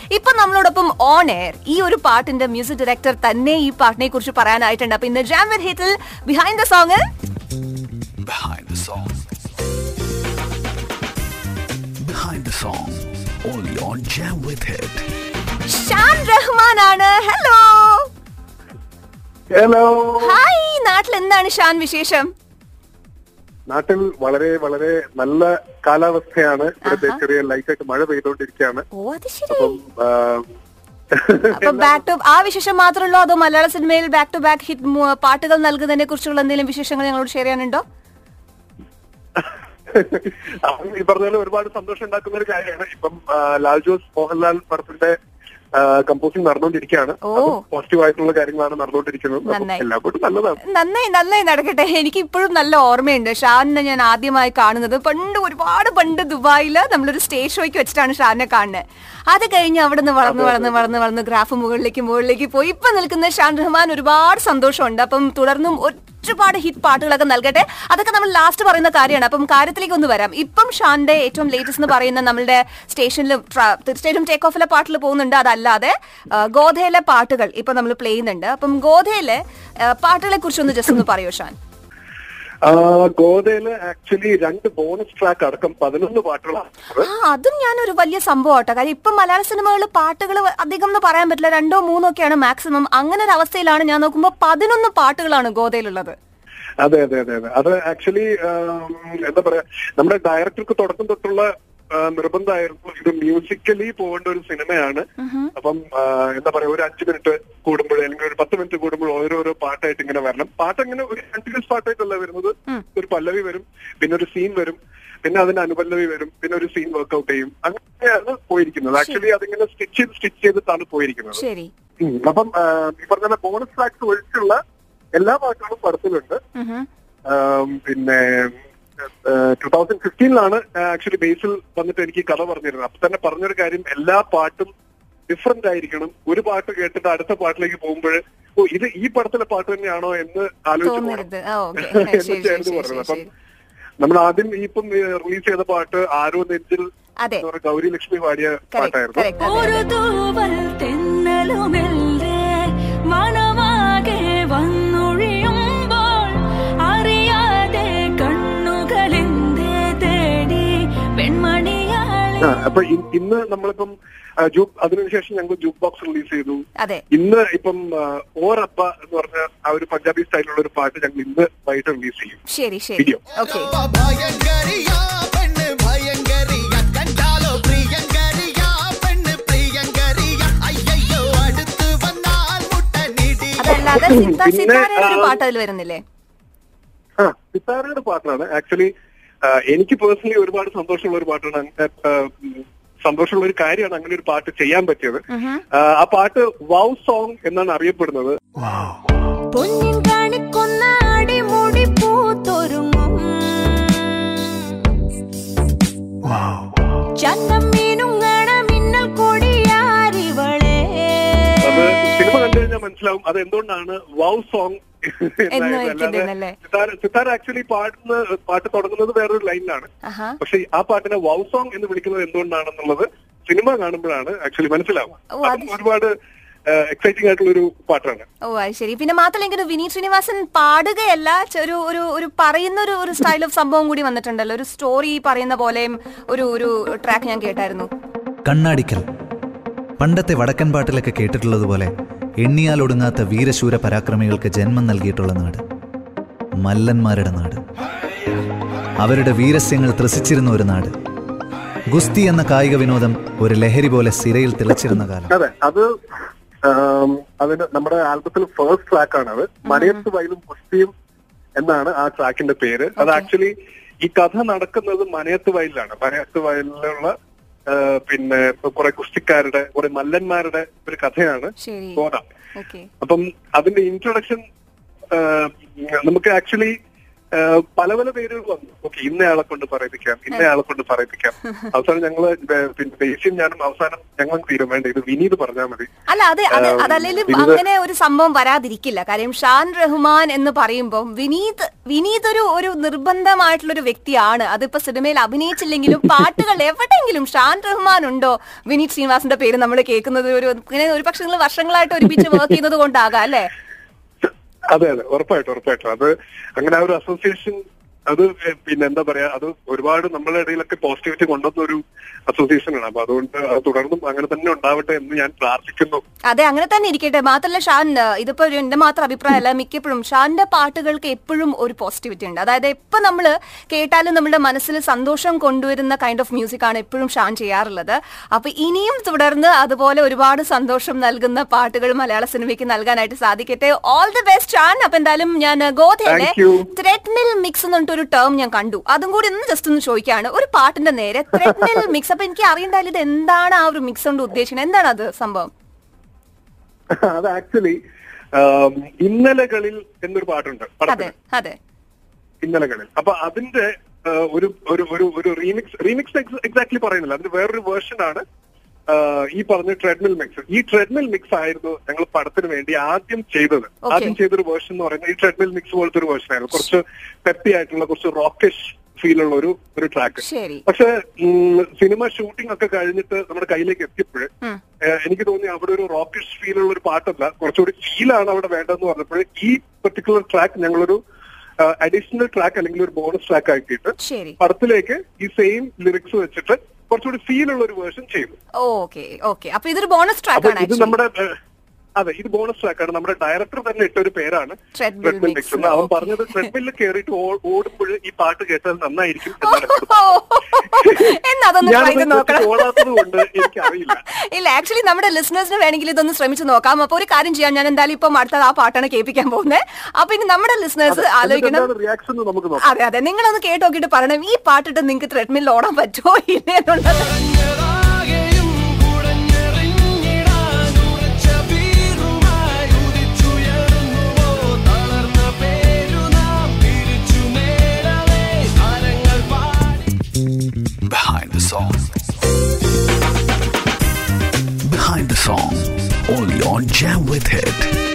ഇപ്പൊ നമ്മളോടൊപ്പം on air ഈ ഒരു പാട്ടിന്റെ മ്യൂസിക് ഡയറക്ടർ തന്നെ ഈ പാട്ടിനെ കുറിച്ച് പറയാനായിട്ടുണ്ട് അപ്പൊ ഇന്ന് ജാം വിത്ത് ഹിറ്റിൽ behind the song Behind the song. Behind the song. Only on Jam with Hit. Shaan Rahman ആണ് ഹലോ ഹലോ ഹായ് നാട്ടിൽ എന്താണ് ഷാൻ വിശേഷം നാട്ടിൽ വളരെ വളരെ നല്ല കാലാവസ്ഥയാണ് ഇവിടുത്തെ ചെറിയ ലൈറ്റായിട്ട് മഴ പെയ്തുകൊണ്ടിരിക്കുകയാണ് ഓ അത് ശരി അപ്പം ആ, അപ്പൊ ബാക്ക് ടു ആ വിശേഷം മാത്രമല്ലോ അതോ മലയാള സിനിമയിൽ ബാക്ക് ടു ബാക്ക് ഹിറ്റ് പാട്ടുകൾ നൽകുന്നതിനെ കുറിച്ചുള്ള എന്തെങ്കിലും വിശേഷങ്ങൾ ഞങ്ങളോട് ഷെയർ ചെയ്യാനുണ്ടോ അപ്പം ഈ പറഞ്ഞ പോലെ ഒരുപാട് സന്തോഷം ഉണ്ടാക്കുന്ന ഒരു കാര്യമാണ് ഇപ്പം ആ, ലാൽ ജോസ് മോഹൻലാൽ പടത്തിന്റെ കമ്പോസിംഗ് നടന്നുകൊണ്ടിരിക്കുകയാണ് ഓ. പോസിറ്റീവ് ആയിട്ടുള്ള കാര്യങ്ങളാണ് നടന്നുകൊണ്ടിരിക്കുന്നത് അപ്പം നന്നായി. എല്ലാം കൊണ്ടും നല്ലതാണ് നന്നായി നന്നായി നടക്കട്ടെ എനിക്ക് ഇപ്പോഴും നല്ല ഓർമ്മയുണ്ട് ഷാനിനെ ഞാൻ ആദ്യമായി കാണുന്നത് പണ്ട് ഒരുപാട് പണ്ട് ദുബായിൽ നമ്മളൊരു സ്റ്റേജ് ഷോയ്ക്ക് വെച്ചിട്ടാണ് ഷാനിനെ കാണുന്നത് അത് കഴിഞ്ഞ് അവിടെ നിന്ന് വളർന്ന് വളർന്ന് വളർന്ന് വളർന്ന് ഗ്രാഫ് മുകളിലേക്ക് മുകളിലേക്ക് പോയി ഇപ്പൊ നിൽക്കുന്ന ഷാൻ റഹ്മാൻ ഒരുപാട് സന്തോഷമുണ്ട് അപ്പം തുടർന്നും ഒരുപാട് ഹിറ്റ് പാട്ടുകളൊക്കെ നൽകട്ടെ അതൊക്കെ നമ്മൾ ലാസ്റ്റ് പറയുന്ന കാര്യമാണ് അപ്പം കാര്യത്തിലേക്ക് ഒന്ന് വരാം ഇപ്പം ഷാന്റെ ഏറ്റവും ലേറ്റസ്റ്റ് എന്ന് പറയുന്ന നമ്മളുടെ സ്റ്റേഷനിൽ തീർച്ചയായിട്ടും ടേക്ക് ഓഫിലെ പാട്ടിൽ പോകുന്നുണ്ട് അതല്ലാതെ ആ, ഗോധയിലെ പാട്ടുകൾ ഇപ്പൊ നമ്മൾ പ്ലേ ചെയ്യുന്നുണ്ട് അപ്പം ഗോധയിലെ ആ, പാട്ടുകളെ കുറിച്ചൊന്ന് ജസ്റ്റ് ഒന്ന് പറയൂ ഷാൻ ആ, ഗോദയില് ആക്ച്വലി രണ്ട് ബോണസ് ട്രാക്ക് അടക്കം പതിനൊന്ന് പാട്ടുകളാണ് ആ അതും ഞാനൊരു വലിയ സംഭവം ആട്ടോ കാര്യം ഇപ്പൊ മലയാള സിനിമകളിൽ പാട്ടുകൾ അധികം എന്ന് പറയാൻ പറ്റില്ല രണ്ടോ മൂന്നോ ഒക്കെയാണ് മാക്സിമം അങ്ങനെ ഒരു അവസ്ഥയിലാണ് ഞാൻ നോക്കുമ്പോൾ പതിനൊന്ന് പാട്ടുകളാണ് ഗോതയിലുള്ളത് അതെ അതെ അതെ അതെ അത് ആക്ച്വലി എന്താ പറയാ നമ്മുടെ ഡയറക്ടർക്ക് തുടക്കം തൊട്ടുള്ള ആ, നിർബന്ധമായിരുന്നു ഇത് മ്യൂസിക്കലി പോകേണ്ട ഒരു സിനിമയാണ് അപ്പം ആ, എന്താ പറയാ ഒരു അഞ്ചു മിനിറ്റ് കൂടുമ്പോൾ അല്ലെങ്കിൽ ഒരു പത്ത് മിനിറ്റ് കൂടുമ്പോൾ ഓരോരോ പാട്ടായിട്ട് ഇങ്ങനെ വരണം പാട്ട് ഇങ്ങനെ ഒരു കണ്ടിന്യൂസ് പാട്ടായിട്ടല്ല വരുന്നത് ഒരു പല്ലവി വരും പിന്നെ ഒരു സീൻ വരും പിന്നെ അതിന് അനുപല്ലവി വരും പിന്നെ ഒരു സീൻ വർക്ക്ഔട്ട് ചെയ്യും അങ്ങനെയാണ് പോയിരിക്കുന്നത് ആക്ച്വലി അതിങ്ങനെ സ്റ്റിച്ച് ചെയ്ത് സ്റ്റിച്ച് ചെയ്തിട്ടാണ് പോയിരിക്കുന്നത് ശരി ഉം. അപ്പം ആ, ഈ പറഞ്ഞ ബോണസ് ട്രാക്സ് ഒഴിച്ചുള്ള എല്ലാ പാട്ടുകളും പടത്തിലുണ്ട് ഉഹും. ആം, പിന്നെ ടൂ തൗസൻഡ് ഫിഫ്റ്റീനിലാണ് ആക്ച്വലി ബേസിൽ വന്നിട്ട് എനിക്ക് ഈ കഥ പറഞ്ഞിരുന്നത് അപ്പൊ തന്നെ പറഞ്ഞൊരു കാര്യം എല്ലാ പാട്ടും ഡിഫറെന്റ് ആയിരിക്കണം ഒരു പാട്ട് കേട്ടിട്ട് അടുത്ത പാട്ടിലേക്ക് പോകുമ്പോൾ ഓ ഇത് ഈ പടത്തിലെ പാട്ട് തന്നെയാണോ എന്ന് ആലോചിച്ച് പോകണം തോന്നരുത് ആ ഓക്കെ എന്ന് ശരി ശരി ചേർന്ന് ശരി പറഞ്ഞത് ശരി അപ്പം ശരി നമ്മൾ ആദ്യം ഈ ഇപ്പം റിലീസ് ചെയ്ത പാട്ട് ആരോ നെഞ്ചിൽ അതെ എന്ന് പറഞ്ഞ ഗൗരി ലക്ഷ്മി പാടിയ കറക്റ്റ് പാട്ടായിരുന്നു കറക്റ്റ് ഒരു തൂവൽ തെന്നലുമെല്ലേ മനമാകെ വന്നൊഴിയുമ്പോൾ അറിയാതെ കണ്ണുകളെന്തേ തേടി പെൺമണിയാളെ ആ, അപ്പൊ ഇ- ഇന്ന് നമ്മളിപ്പം ആ, ജൂക്ക് അതിനുശേഷം ഞങ്ങൾ ജൂക്ക് ബോക്സ് റിലീസ് ചെയ്തു അതെ ഇന്ന് ഇപ്പം ആ, ഓറപ്പ എന്ന് പറഞ്ഞ ആ ഒരു പഞ്ചാബി സ്റ്റൈലുള്ള ഒരു പാട്ട് ഞങ്ങൾ ഇന്ന് വൈകിട്ട് റിലീസ് ചെയ്യും ശരി ശരി Video. ഓക്കെ ഭയങ്കരിയാ പെണ്ണ് ഭയങ്കരിയ കണ്ടാലോ പ്രിയങ്കരിയാ പെണ്ണ് പ്രിയങ്കരിയ അയ്യോ അടുത്ത് വന്നാൽ മുട്ട നീടി അതല്ലാതെ സിത്താ പിന്നെ, സിത്താരയുടെ ഒരു ആ, പാട്ട് അതിൽ വരുന്നില്ലേ ആ സിത്താരയുടെ പാട്ടാണ് ആക്ച്വലി എനിക്ക് പേഴ്സണലി ഒരുപാട് സന്തോഷമുള്ള ഒരു പാട്ടാണ് അങ്ങ- ആ, ഉം, സന്തോഷമുള്ള ഒരു കാര്യമാണ് അങ്ങനെ ഒരു പാട്ട് ചെയ്യാൻ പറ്റിയത് ആ, ആ പാട്ട് വൗ സോങ് എന്നാണ് അറിയപ്പെടുന്നത് പൊന്നിൻ കാണിക്കൊന്ന അടിമുടി പൂത്തൊരുങ്ങും ചന്നം മീനുങ്ങണ മിന്നൽ കൊടിയാരിവളെ അത് സിനിമ കണ്ടു കഴിഞ്ഞാൽ മനസ്സിലാവും അത് എന്തുകൊണ്ടാണ് വൗ സോങ് എന്ന് വെച്ചിട്ടുണ്ടല്ലേ? സിത്താർ ആക്ച്വലി പാടുന്ന പാട്ട് തുടങ്ങുന്നത് വേറൊരു ലൈനിലാണ് ആഹാ പക്ഷെ ആ പാട്ടിനെ വൗ സോങ് എന്ന് വിളിക്കുന്നത് എന്തുകൊണ്ടാണെന്നുള്ളത് സിനിമ കാണുമ്പോഴാണ് ആക്ച്വലി മനസ്സിലാവുക ഓ, അത് അതും ഒരുപാട് എക്സൈറ്റിംഗ് ആയിട്ടുള്ള ഒരു പാട്ടാണ് ഓ അത് ശരി പിന്നെ മാത്രമല്ല എനിക്ക് വിനീത് ശ്രീനിവാസൻ പാടുകയല്ല ചെ- ഒരു ഒരു ഒരു പറയുന്ന ഒരു ഒരു സ്റ്റൈൽ ഓഫ് സംഭവം കൂടി വന്നിട്ടുണ്ടല്ലോ ഒരു സ്റ്റോറി പറയുന്ന പോലെയും ഒരു ഒരു ട്രാക്ക് ഞാൻ കേട്ടായിരുന്നു കണ്ണാടിക്കൽ പണ്ടത്തെ വടക്കൻ പാട്ടിലൊക്കെ കേട്ടിട്ടുള്ളതുപോലെ എണ്ണിയാൽ ഒടുങ്ങാത്ത വീരശൂര പരാക്രമികൾക്ക് ജന്മം നൽകിയിട്ടുള്ള നാട് മല്ലന്മാരുടെ നാട് അവരുടെ വീരസ്യങ്ങൾ ത്രസിച്ചിരുന്ന ഒരു നാട് ഗുസ്തി എന്ന കായിക വിനോദം ഒരു ലഹരി പോലെ സിരയിൽ തിളച്ചിരുന്ന കാലം അതെ അത് ആം, അതിന് നമ്മുടെ ആൽബത്തിൽ ഫസ്റ്റ് ട്രാക്ക് ആണ് അത് മണിയത്ത് വയലും കുസ്തിയും എന്നാണ് ആ ട്രാക്കിന്റെ പേര് അത് ആക്ച്വലി ഈ കഥ നടക്കുന്നത് മനയത്ത് വയലിലാണ് മനയത്ത് വയലിലുള്ള ആ, പിന്നെ കുറെ കുസ്തിക്കാരുടെ കുറെ മല്ലന്മാരുടെ ഒരു കഥയാണ് ശരി ഗോദ ഓക്കെ അപ്പം അതിന്റെ ഇൻട്രൊഡക്ഷൻ നമുക്ക് ആക്ച്വലി ഏഹ്, പല പല പേരുകൾ വന്നു ഓക്കെ ഇന്നയാളെ കൊണ്ട് പറയിപ്പിക്കാം ഇന്നയാളെ കൊണ്ട് പറയിപ്പിക്കാം അവസാനം ഞങ്ങള് ബേ- പിന്നെ ദേശീയം ഞാനും അവസാനം ഞങ്ങൾ തീരുമാനം ഇത് വിനീത് പറഞ്ഞാൽ മതി അല്ല അത് അത് ഉം, അതല്ലെങ്കിലും വിനീത് അങ്ങനെ ഒരു സംഭവം വരാതിരിക്കില്ല കാര്യം ഷാൻ റഹ്മാൻ എന്ന് പറയുമ്പോൾ വിനീത് വിനീത് ഒരു ഒരു നിർബന്ധമായിട്ടുള്ള ഒരു വ്യക്തിയാണ് അതിപ്പോ സിനിമയിൽ അഭിനയിച്ചില്ലെങ്കിലും പാട്ടുകൾ എവിടെയെങ്കിലും ഷാൻ റഹ്മാൻ ഉണ്ടോ വിനീത് ശ്രീനിവാസിന്റെ പേര് നമ്മൾ കേൾക്കുന്നത് ഒരു ഇങ്ങനെ ഒരു പക്ഷെ നിങ്ങൾ വർഷങ്ങളായിട്ട് ഒരുമിച്ച് വർക്ക് ചെയ്യുന്നത് കൊണ്ടാകാം അല്ലേ അതെ അതെ ഉറപ്പായിട്ടും ഉറപ്പായിട്ടും അത് അങ്ങനെ ആ ഒരു അസോസിയേഷൻ അത് എ- പിന്നെ എന്താ പറയാ അത് ഒരുപാട് നമ്മളുടെ ഇടയിലൊക്കെ പോസിറ്റിവിറ്റി കൊണ്ടുവന്ന ഒരു അസോസിയേഷൻ ആണ് അപ്പൊ അതുകൊണ്ട് അത് തുടർന്നും അങ്ങനെ തന്നെ ഉണ്ടാവട്ടെ എന്ന് ഞാൻ പ്രാർത്ഥിക്കുന്നു അതെ അങ്ങനെ തന്നെ ഇരിക്കട്ടെ മാത്രമല്ല ഷാൻ ഏഹ്, ഇതിപ്പോ ഒരു എന്റെ മാത്രം അഭിപ്രായമല്ല മിക്കപ്പോഴും ഷാന്റെ പാട്ടുകൾക്ക് എപ്പോഴും ഒരു പോസിറ്റിവിറ്റി ഉണ്ട് അതായത് എപ്പോ നമ്മൾ കേട്ടാലും നമ്മുടെ മനസ്സിൽ സന്തോഷം കൊണ്ടുവരുന്ന കൈൻഡ് ഓഫ് മ്യൂസിക് ആണ് എപ്പോഴും ഷാൻ ചെയ്യാറുള്ളത് അപ്പൊ ഇനിയും തുടർന്ന് അതുപോലെ ഒരുപാട് സന്തോഷം നൽകുന്ന പാട്ടുകൾ മലയാള സിനിമയ്ക്ക് നൽകാനായിട്ട് സാധിക്കട്ടെ ഓൾ ദി ബെസ്റ്റ് ഷാൻ അപ്പൊ എന്തായാലും ഞാൻ ഗോതയുടെ Thank you. ത്രെഡ്മിൽ മിക്സ് എന്ന് പറഞ്ഞിട്ട് ഒരു ടേം ഞാൻ കണ്ടു അതും കൂടി ഒന്ന് ജസ്റ്റ് ഒന്ന് ചോദിക്കാണ് ഒരു പാട്ടിന്റെ നേരെ ത്രെഡ്മിൽ മിക്സ് അപ്പൊ എനിക്ക് അറിയണ്ടായാലും ഇത് എന്താണ് ആ ഒരു മിക്സ് കൊണ്ട് ഉദ്ദേശിക്കുന്നത് എന്താണ് അത് സംഭവം അത് ആക്ച്വലി ഇന്നലകളിൽ എന്നൊരു പാട്ടുണ്ട് അതെ പടത്തിന് അതെ ഇന്നലകളിൽ അപ്പൊ അതിന്റെ ആ, ഒരു ഒരു ഒരു ഒരു റീമിക്സ് റീമിക്സ് എക്സാക്ട്ലി പറയുന്നില്ല അതിന്റെ വേറൊരു വേർഷൻ ആണ് ആ, ഈ പറഞ്ഞ ട്രെഡ്മിൽ മിക്സ് ഈ ട്രെഡ്മിൽ മിക്സ് ആയിരുന്നു ഞങ്ങൾ പടത്തിന് വേണ്ടി ആദ്യം ചെയ്തത് Okay. ആദ്യം ചെയ്തൊരു വേർഷൻ എന്ന് പറയുന്നത് ഈ ട്രെഡ്മിൽ മിക്സ് പോലത്തെ ഒരു വേർഷൻ ആയിരുന്നു കുറച്ച് പെപ്പി ആയിട്ടുള്ള കുറച്ച് റോക്കിഷ് ഫീൽ ഉള്ള ഒരു ഒരു ട്രാക്ക് ശരി പക്ഷെ സിനിമ ഷൂട്ടിംഗ് ഒക്കെ കഴിഞ്ഞിട്ട് നമ്മുടെ കയ്യിലേക്ക് എത്തിയപ്പോൾ ഉം. എനിക്ക് തോന്നി അവിടെ ഒരു റോക്കിഷ് ഫീൽ ഉള്ള ഒരു പാട്ടല്ല കുറച്ചുകൂടി ഫീലാണ് അവിടെ വേണ്ടതെന്ന് പറഞ്ഞപ്പോൾ ഈ പെർട്ടിക്കുലർ ട്രാക്ക് ഞങ്ങളൊരു അഡീഷണൽ ട്രാക്ക് അല്ലെങ്കിൽ ഒരു ബോണസ് ട്രാക്ക് ആക്കിയിട്ട് ശരി പടത്തിലേക്ക് ഈ സെയിം ലിറിക്സ് വെച്ചിട്ട് കുറച്ചുകൂടി ഫീൽ ഉള്ള ഒരു വേർഷൻ ചെയ്തു ഓക്കെ ഓക്കെ അപ്പൊ ഇതൊരു ബോണസ് ട്രാക്ക് അപ്പൊ ആണ് ഇത് actually. നമ്മുടെ ഏഹ്, അതെ ഇത് ബോണസ് ട്രാക്കാണ് നമ്മുടെ ഡയറക്ടർ തന്നെ ഇട്ട ഒരു പേരാണ് Treadmill ട്രെഡ്മിൽ mix. മിക്സ് എന്ന് അവൻ Okay. പറഞ്ഞത് ട്രെഡ്മില്ലിൽ കയറിയിട്ട് ഓടുമ്പോൾ ഈ പാട്ട് കേട്ടാൽ നന്നായിരിക്കും എന്നാണ് എന്നോട് എന്നാ അതൊന്ന് ട്രൈ ചെയ്ത് നോക്കണം ഓടാത്തത് കൊണ്ട് എനിക്കറിയില്ല ഇല്ല ആക്ച്വലി നമ്മുടെ ലിസണേഴ്സിന് വേണമെങ്കിൽ ഇതൊന്ന് ശ്രമിച്ചു നോക്കാം അപ്പൊ ഒരു കാര്യം ചെയ്യാം ഞാൻ എന്തായാലും ഇപ്പം അടുത്തത് ആ പാട്ടാണ് കേൾപ്പിക്കാൻ പോകുന്നത് അപ്പൊ ഇനി നമ്മുടെ ലിസണേഴ്സ് ആലോചിക്കണം റിയാക്ഷൻ നമുക്ക് നോക്കാം അതെ അതെ നിങ്ങളൊന്ന് കേട്ട് നോക്കിയിട്ട് പറയണം ഈ പാട്ടിട്ട് നിങ്ങൾക്ക് ട്രെഡ്മിൽ ഓടാൻ പറ്റുമോ ഇല്ലേ എന്നുള്ളത് Behind the song. Behind the song. Only on Jam with It.